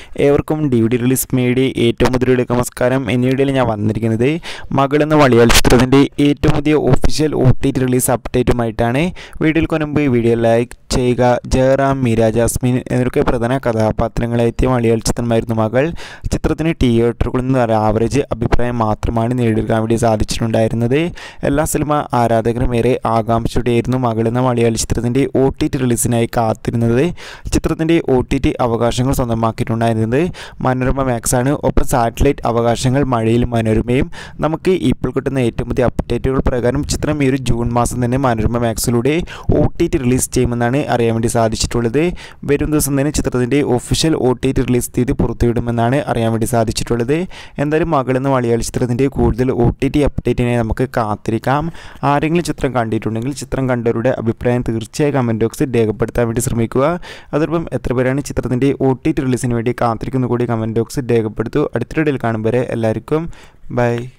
ഏവർക്കും D V D release media ഏറ്റവും മുതലുള്ള നമസ്കാരം എന്ന വീഡിയോയിൽ ഞാൻ വന്നിരിക്കുന്നത് മകൾ എന്ന മലയാള ചിത്രത്തിൻ്റെ ഏറ്റവും പുതിയ official O T T release അപ്ഡേറ്റുമായിട്ടാണ് വീഡിയോയിൽ മുൻപ് വീഡിയോ ലൈക്ക് ചെയ്യുക ജയറാം മീര ജാസ്മിൻ എന്നൊക്കെ പ്രധാന കഥാപാത്രങ്ങളെത്തിയ മലയാള ചിത്രമായിരുന്നു മകൾ ചിത്രത്തിന് തിയേറ്ററുകളിൽ നിന്ന് ഒരു ആവറേജ് അഭിപ്രായം മാത്രമാണ് നേടിയെടുക്കാൻ വേണ്ടി സാധിച്ചിട്ടുണ്ടായിരുന്നത് എല്ലാ സിനിമ ആരാധകരും ഏറെ ആകാംക്ഷയോടെയായിരുന്നു മകൾ എന്ന മലയാള ചിത്രത്തിൻ്റെ ഒ ടി ടി റിലീസിനായി കാത്തിരുന്നത് ചിത്രത്തിൻ്റെ ഒ ടി ടി അവകാശങ്ങൾ സ്വന്തമാക്കിയിട്ടുണ്ടായിരുന്നത് മനോരമ മാക്സ് ആണ് ഒപ്പം സാറ്റലൈറ്റ് അവകാശങ്ങൾ മഴയിൽ മനോരമയും നമുക്ക് ഇപ്പോൾ കിട്ടുന്ന ഏറ്റവും പുതിയ അപ്ഡേറ്റുകൾ പ്രകാരം ചിത്രം ഈ ഒരു ജൂൺ മാസം തന്നെ മനോരമ മാക്സിലൂടെ ഒ ടി ടി റിലീസ് ചെയ്യുമെന്നാണ് അറിയാൻ വേണ്ടി സാധിച്ചിട്ടുള്ളത് വരും ദിവസം തന്നെ ചിത്രത്തിൻ്റെ official O T T release തീയതി പുറത്തുവിടുമെന്നാണ് അറിയാൻ വേണ്ടി സാധിച്ചിട്ടുള്ളത് എന്തായാലും മകൾ എന്ന മലയാള ചിത്രത്തിൻ്റെ കൂടുതൽ ഒ ടി ടി അപ്ഡേറ്റിനായി നമുക്ക് കാത്തിരിക്കാം ആരെങ്കിലും ചിത്രം കണ്ടിട്ടുണ്ടെങ്കിൽ ചിത്രം കണ്ടവരുടെ അഭിപ്രായം തീർച്ചയായും കമൻറ്റ് ബോക്സിൽ രേഖപ്പെടുത്താൻ വേണ്ടി ശ്രമിക്കുക അതോടൊപ്പം എത്ര പേരാണ് ചിത്രത്തിൻ്റെ ഒ ടി ടി റിലീസിന് വേണ്ടി കാത്തിരിക്കുന്നു കൂടി കമൻറ്റ് ബോക്സിൽ രേഖപ്പെടുത്തു അടുത്തിടയിൽ കാണും വരെ എല്ലാവർക്കും ബൈ